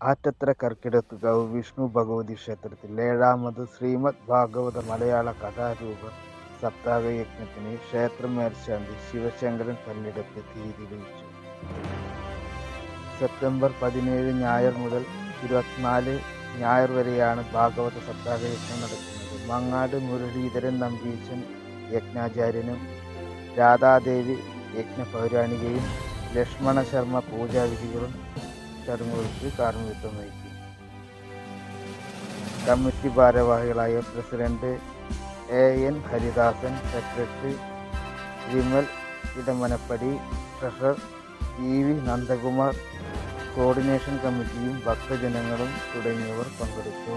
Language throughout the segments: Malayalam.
ആറ്റത്തറ കർക്കിടത്തുകാവ് വിഷ്ണു ഭഗവതി ക്ഷേത്രത്തിൽ ഏഴാമത് ശ്രീമദ് ഭാഗവത മലയാള കഥാരൂപ സപ്താഹ യജ്ഞത്തിന് ക്ഷേത്ര മേൽശാന്തി ശിവശങ്കരൻ കല്ലിടത്ത് തീയതി തെളിയിച്ചു സെപ്റ്റംബർ പതിനേഴ് ഞായർ മുതൽ ഇരുപത്തിനാല് ഞായർ വരെയാണ് ഭാഗവത സപ്താഹ യജ്ഞം നടക്കുന്നത് മങ്ങാട് മുരളീധരൻ നമ്പീശൻ യജ്ഞാചാര്യനും രാധാദേവി യജ്ഞ പൗരാണികയും ലക്ഷ്മണ ശർമ്മ പൂജാവിധികളും ചടങ്ങുകൾക്ക് കാർമ്മികത്വം വഹിക്കും കമ്മിറ്റി ഭാരവാഹികളായ president A N Haridasan secretary Vimal Edamanappadi treasurer E V Nandakumar coordination കമ്മിറ്റിയും ഭക്തജനങ്ങളും തുടങ്ങിയവർ പങ്കെടുത്തു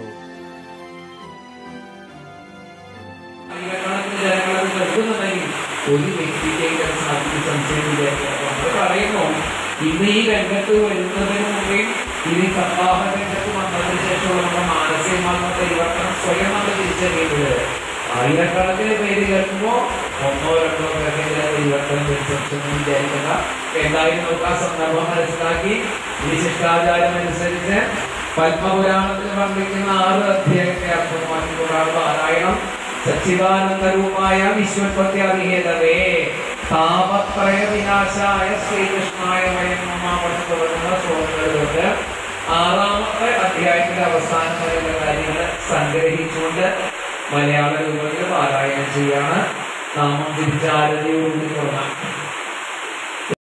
ആയിരക്കണക്കിന് ജനങ്ങളത് കേൾക്കുന്നുണ്ടെങ്കിൽ ഒരു വ്യക്തിക്ക് അത് സാധിക്കും സംശയം വിചാരിക്കുക അപ്പൊ നമ്മൾ പറയുന്നു ഇന്ന് ഈ രംഗത്ത് വരുന്നതിന് മുമ്പേ ഇനി സപ്താഹ രംഗത്ത് വന്നതിന് ശേഷമുള്ള നമ്മുടെ മാനസികമായ പരിവർത്തനം സ്വയം നമ്മൾ തിരിച്ചറിയുന്നത് ആയിരക്കണക്കിന് പേര് കേൾക്കുമ്പോൾ ഒന്നോ രണ്ടോ പേരുടെ പരിവർത്തനം തിരിച്ചെന്ന് വിചാരിക്കുന്ന എന്തായാലും നമുക്ക് ആ സന്ദർഭം മനസ്സിലാക്കി ഈ ശിഷ്ടാചാരം അനുസരിച്ച് പത്മപുരാണത്തിൽ വർണ്ണിക്കുന്ന ആറ് അധ്യായത്തെ അർത്ഥമാക്കിക്കൊണ്ടാണ് പാരായണം സച്ചിദാനന്ദരൂപായ വിശ്വത്പത്യാദിഹേതവേ താപത്രയ വിനാശായ ശ്രീകൃഷ്ണായ വയം നമാമത്ത് തുടങ്ങുന്ന ശ്ലോകങ്ങളിലോട്ട് ആറാമത്തെ അധ്യായത്തിന്റെ അവസാനം വരെയുള്ള കാര്യങ്ങൾ സംഗ്രഹിച്ചുകൊണ്ട് മലയാള രൂപത്തിൽ പാരായണം ചെയ്യാണ് നാമം തിരിച്ചാരതയോടുകൂടി തുടങ്ങാം